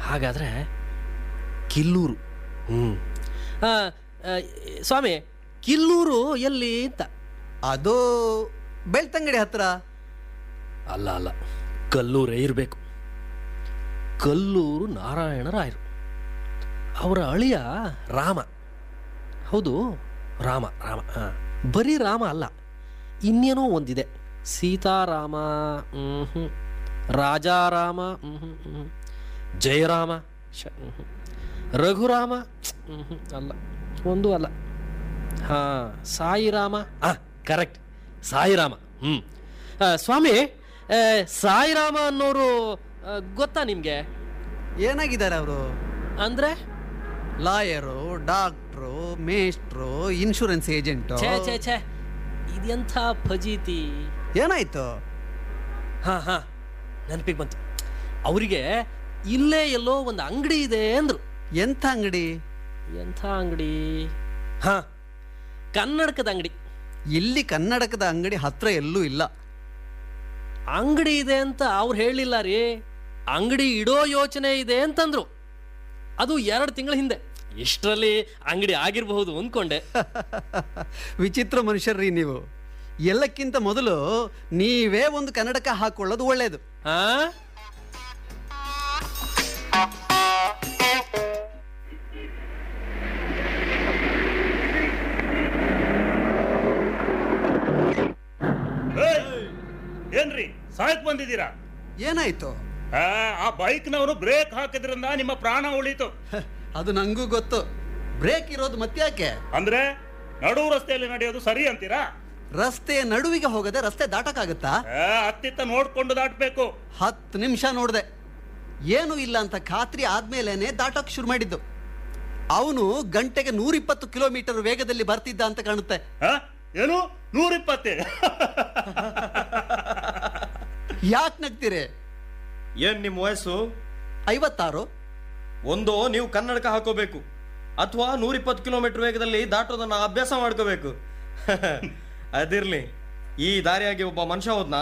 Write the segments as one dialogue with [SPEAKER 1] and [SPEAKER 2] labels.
[SPEAKER 1] ಹಾಗಾದರೆ ಕಿಲ್ಲೂರು ಹ್ಞೂ ಸ್ವಾಮಿ ಕಿಲ್ಲೂರು ಎಲ್ಲಿ ಅಂತ
[SPEAKER 2] ಅದು ಬೆಳ್ತಂಗಡಿ ಹತ್ರ
[SPEAKER 1] ಅಲ್ಲ ಅಲ್ಲ ಕಲ್ಲೂರೇ ಇರಬೇಕು ಕಲ್ಲೂರು ನಾರಾಯಣರಾಯರು ಅವರ ಅಳಿಯ ರಾಮ ಹೌದು ರಾಮ ರಾಮ ಹಾಂ ಬರೀ ರಾಮ ಅಲ್ಲ ಇನ್ನೇನೋ ಒಂದಿದೆ ಸೀತಾರಾಮ ಹ್ಞೂ ರಾಜಾರಾಮ ಹ್ಞೂ ಜಯರಾಮ ಶ ಹ್ಞೂ ರಘುರಾಮ ಹ್ಞೂ ಅಲ್ಲ ಒಂದೂ ಅಲ್ಲ ಹಾಂ ಸಾಯಿರಾಮ ಹಾಂ ಕರೆಕ್ಟ್ ಸಾಯಿರಾಮ ಹ್ಞೂ ಸ್ವಾಮಿ ಆ, ಸಾಯಿರಾಮ ಅನ್ನೋರು ಆ, ಗೊತ್ತಾ ನಿಮಗೆ
[SPEAKER 2] ಏನಾಗಿದ್ದಾರೆ ಅವರು
[SPEAKER 1] ಅಂದರೆ
[SPEAKER 2] ಲಾಯರು ಡಾಕ್ಟ್ರು ಮೇಸ್ಟ್ರು ಇನ್ಶೂರೆನ್ಸ್ ಏಜೆಂಟು
[SPEAKER 1] ಛೇ ಛೇ ಛೇ ಇದೆಂಥ ಫಜೀತಿ
[SPEAKER 2] ಏನಾಯ್ತು
[SPEAKER 1] ಹಾಂ ಹಾಂ ನೆನಪಿಗೆ ಬಂತು ಅವರಿಗೆ ಇಲ್ಲೇ ಎಲ್ಲೋ ಒಂದು ಅಂಗಡಿ ಇದೆ ಅಂದರು
[SPEAKER 2] ಎಂಥ ಅಂಗಡಿ
[SPEAKER 1] ಎಂಥ ಅಂಗಡಿ ಹಾಂ ಕನ್ನಡಕದ ಅಂಗಡಿ
[SPEAKER 2] ಇಲ್ಲಿ ಕನ್ನಡಕದ ಅಂಗಡಿ ಹತ್ರ ಎಲ್ಲೂ ಇಲ್ಲ
[SPEAKER 1] ಅಂಗಡಿ ಇದೆ ಅಂತ ಅವ್ರು ಹೇಳಿಲ್ಲ ರೀ ಅಂಗಡಿ ಇಡೋ ಯೋಚನೆ ಇದೆ ಅಂತಂದ್ರು ಅದು ಎರಡು ತಿಂಗಳ ಹಿಂದೆ ಇಷ್ಟರಲ್ಲಿ ಅಂಗಡಿ ಆಗಿರಬಹುದು ಅಂದ್ಕೊಂಡೆ
[SPEAKER 2] ವಿಚಿತ್ರ ಮನುಷ್ಯರ್ರಿ ನೀವು ಎಲ್ಲಕ್ಕಿಂತ ಮೊದಲು ನೀವೇ ಒಂದು ಕನ್ನಡಕ ಹಾಕೊಳ್ಳೋದು ಒಳ್ಳೆಯದು
[SPEAKER 1] ಹಾ
[SPEAKER 3] ಏಯ್! ಏನ್ರಿ ಸಾಯಕ್ ಬಂದಿದ್ದೀರಾ
[SPEAKER 2] ಏನಾಯ್ತು
[SPEAKER 3] ಆ, ಆ ಬೈಕ್ನವರು ಬ್ರೇಕ್ ಹಾಕಿದ್ರಿಂದ ನಿಮ್ಮ ಪ್ರಾಣ ಉಳೀತು
[SPEAKER 2] ಹ, ಅದು ನಂಗೂ ಗೊತ್ತು ಬ್ರೇಕ್ ಇರೋದು ಮತ್ತ್ಯಾಕೆ
[SPEAKER 3] ಅಂದ್ರೆ ನಡು ರಸ್ತೆಯಲ್ಲಿ ನಡೆಯೋದು ಸರಿ ಅಂತೀರಾ
[SPEAKER 2] ರಸ್ತೆಯ ನಡುವಿಗೆ ಹೋಗದೆ ರಸ್ತೆ ದಾಟಕ್ಕಾಗತ್ತಾ
[SPEAKER 3] ಆ, ಅತ್ತಿತ್ತ ನೋಡ್ಕೊಂಡು ದಾಟ್ಬೇಕು
[SPEAKER 2] ಹತ್ತು ನಿಮಿಷ ನೋಡಿದೆ ಏನೂ ಇಲ್ಲ ಅಂತ ಖಾತ್ರಿ ಆದ್ಮೇಲೇನೆ ದಾಟಕ್ಕೆ ಶುರು ಮಾಡಿದ್ದು ಅವನು ಗಂಟೆಗೆ ನೂರಿಪ್ಪತ್ತು ಕಿಲೋಮೀಟರ್ ವೇಗದಲ್ಲಿ ಬರ್ತಿದ್ದ ಅಂತ ಕಾಣುತ್ತೆ
[SPEAKER 3] ಆ? ಏನು ನೂರಿಪ್ಪತ್ತೆ
[SPEAKER 2] ಯಾಕೆ ನಗ್ತೀರಿ
[SPEAKER 4] ಏನ್ ನಿಮ್ಮ ವಯಸ್ಸು
[SPEAKER 2] ಐವತ್ತಾರು
[SPEAKER 4] ಒಂದು ನೀವು ಕನ್ನಡಕ ಹಾಕೋಬೇಕು ಅಥವಾ ನೂರಿಪ್ಪತ್ತು ಕಿಲೋಮೀಟರ್ ವೇಗದಲ್ಲಿ ದಾಟೋದನ್ನ ಅಭ್ಯಾಸ ಮಾಡ್ಕೋಬೇಕು ಅದಿರ್ಲಿ ಈ ದಾರಿಯಾಗಿ ಒಬ್ಬ ಮನುಷ್ಯ ಹೋದ್ನಾ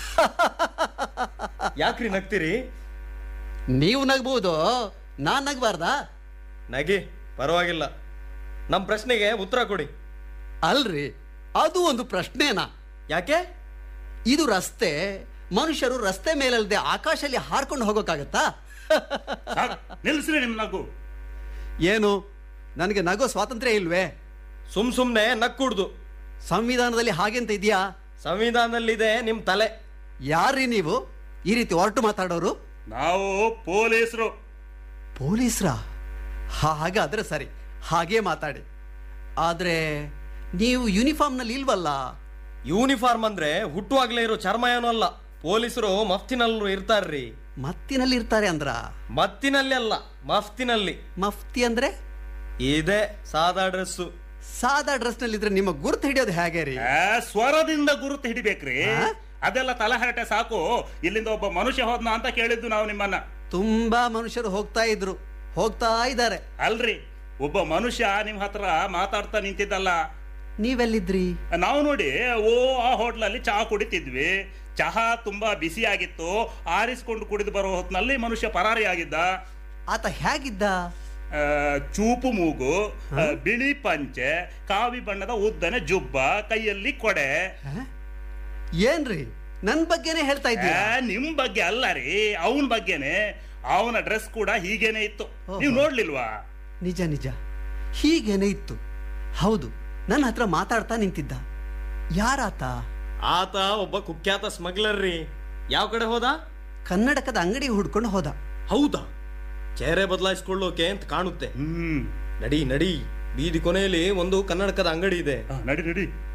[SPEAKER 4] ಯಾಕ್ರಿ ನಗ್ತೀರಿ
[SPEAKER 2] ನೀವು ನಗ್ಬೋದು ನಾನ್ ನಗ್ಬಾರ್ದಾ
[SPEAKER 4] ನಗಿ ಪರವಾಗಿಲ್ಲ ನಮ್ಮ ಪ್ರಶ್ನೆಗೆ ಉತ್ತರ ಕೊಡಿ
[SPEAKER 2] ಅಲ್ರಿ ಅದು ಒಂದು ಪ್ರಶ್ನೆನಾ
[SPEAKER 4] ಯಾಕೆ
[SPEAKER 2] ಇದು ರಸ್ತೆ ಮನುಷ್ಯರು ರಸ್ತೆ ಮೇಲಲ್ಲದೆ ಆಕಾಶದಲ್ಲಿ ಹಾರ್ಕೊಂಡು ಹೋಗೋಕ್ಕಾಗತ್ತಾ
[SPEAKER 3] ಸಾಕ್, ನಿಲ್ಸ್ರಿ ನಿಮ್ ನಗು
[SPEAKER 2] ಏನು ನನಗೆ ನಗೋ ಸ್ವಾತಂತ್ರ್ಯ ಇಲ್ವೇ
[SPEAKER 4] ಸುಮ್ ಸುಮ್ನೆ ನಕ್ಕುಡ್ದು
[SPEAKER 2] ಸಂವಿಧಾನದಲ್ಲಿ ಹಾಗೆಂತ ಇದೆಯಾ
[SPEAKER 4] ಸಂವಿಧಾನದಲ್ಲಿದೆ ನಿಮ್ ತಲೆ
[SPEAKER 2] ಯಾರ್ರಿ ನೀವು ಈ ರೀತಿ ಹೊರಟು ಮಾತಾಡೋರು
[SPEAKER 3] ನಾವು ಪೊಲೀಸರು
[SPEAKER 2] ಪೊಲೀಸ್ರಾ ಹಾಗಾದ್ರೆ ಸರಿ ಹಾಗೇ ಮಾತಾಡಿ ಆದ್ರೆ ನೀವು ಯೂನಿಫಾರ್ಮ್ನಲ್ಲಿ ಇಲ್ವಲ್ಲ
[SPEAKER 4] ಯೂನಿಫಾರ್ಮ್ ಅಂದ್ರೆ ಹುಟ್ಟುವಾಗ್ಲೇ ಇರೋ ಚರ್ಮ ಏನೂ ಅಲ್ಲ ಪೊಲೀಸರು ಮಫ್ತಿನಲ್ಲೂ ಇರ್ತಾರ್ರಿ
[SPEAKER 2] ಮತ್ತಿನಲ್ಲಿ ಇರ್ತಾರೆ ಅಂದ್ರ
[SPEAKER 4] ಮತ್ತಿನಲ್ಲಿ ಅಲ್ಲ ಮಫ್ತಿನಲ್ಲಿ
[SPEAKER 2] ಮಫ್ತಿ ಅಂದ್ರೆ
[SPEAKER 4] ಇದೆ ಸಾದಾ ಡ್ರೆಸ್ಸು
[SPEAKER 2] ಸಾದಾ ಡ್ರೆಸ್ ನಲ್ಲಿ ಇದ್ರೆ ನಿಮ್ಮ ಗುರುತು ಹಿಡಿಯೋದು ಹೇಗೆ ರೀ
[SPEAKER 3] ಆ, ಸ್ವರದಿಂದ ಗುರುತು ಹಿಡಿಬೇಕ್ರಿ
[SPEAKER 2] ಆ?
[SPEAKER 3] ಅದೆಲ್ಲ ತಲಹರಟೆ ಸಾಕು ಇಲ್ಲಿಂದ ಒಬ್ಬ ಮನುಷ್ಯ ಹೋದ್ನ ಅಂತ ಕೇಳಿದ್ದು ನಾವು ನಿಮ್ಮನ್ನ
[SPEAKER 2] ತುಂಬಾ ಮನುಷ್ಯರು ಹೋಗ್ತಾ ಇದ್ರು ಹೋಗ್ತಾ ಇದ್ದಾರೆ
[SPEAKER 3] ಅಲ್ರಿ ಒಬ್ಬ ಮನುಷ್ಯ ನಿಮ್ ಹತ್ರ ಮಾತಾಡ್ತಾ ನಿಂತಿದ್ದಲ್ಲ
[SPEAKER 2] ನೀವೆಲ್ಲಿದ್ರಿ
[SPEAKER 3] ನಾವು ನೋಡಿ ಓ ಆ ಹೋಟ್ಲಲ್ಲಿ ಚಹಾ ಕುಡಿತಿದ್ವಿ ಚಹಾ ತುಂಬಾ ಬಿಸಿ ಆಗಿತ್ತು ಆರಿಸ್ಕೊಂಡು ಕುಡಿದು ಬರೋ ಹೊತ್ನಲ್ಲಿ ಮನುಷ್ಯ ಪರಾರಿಯಾಗಿದ್ದ
[SPEAKER 2] ಆತ ಹೇಗಿದ್ದ
[SPEAKER 3] ಆ, ಚೂಪು ಮೂಗು ಆ, ಬಿಳಿ ಪಂಚೆ ಕಾವಿ ಬಣ್ಣದ ಉದ್ದನೆ ಜುಬ್ಬ ಕೈಯಲ್ಲಿ ಕೊಡೆ
[SPEAKER 2] ಹ? ಏನ್ರಿ ನನ್ ಬಗ್ಗೆನೇ ಹೇಳ್ತಾ
[SPEAKER 3] ಆ,
[SPEAKER 2] ಇದ್ದೀರಾ
[SPEAKER 3] ನಿಮ್ ಬಗ್ಗೆ ಅಲ್ಲ ರೀ ಅವನ ಬಗ್ಗೆನೆ ಅವನ ಡ್ರೆಸ್ ಕೂಡ ಹೀಗೇನೆ ಇತ್ತು
[SPEAKER 2] ಓಹೋ.
[SPEAKER 3] ನೀವು ನೋಡ್ಲಿಲ್ವಾ
[SPEAKER 2] ನಿಜ ನಿಜ ಹೀಗೇನೆ ಇತ್ತು ಹೌದು ನನ್ನ ಹತ್ರ ಮಾತಾಡ್ತಾ ನಿಂತಿದ್ದ ಯಾರಾತ
[SPEAKER 4] ಆತ ಒಬ್ಬ ಕುಖ್ಯಾತ ಸ್ಮಗ್ಲರ್ ರೀ ಯಾವ ಕಡೆ ಹೋದ
[SPEAKER 2] ಕನ್ನಡಕದ ಅಂಗಡಿ ಹುಡ್ಕೊಂಡು ಹೋದ
[SPEAKER 4] ಹೌದಾ ಚೇರೆ ಬದಲಾಯಿಸ್ಕೊಳ್ಳೋಕೆ ಅಂತ ಕಾಣುತ್ತೆ
[SPEAKER 3] ಹ್ಮ್
[SPEAKER 4] ನಡಿ ನಡಿ ಬೀದಿ ಕೊನೆಯಲ್ಲಿ ಒಂದು ಕನ್ನಡಕದ ಅಂಗಡಿ ಇದೆ
[SPEAKER 3] ಆ, ನಡಿ ನಡಿ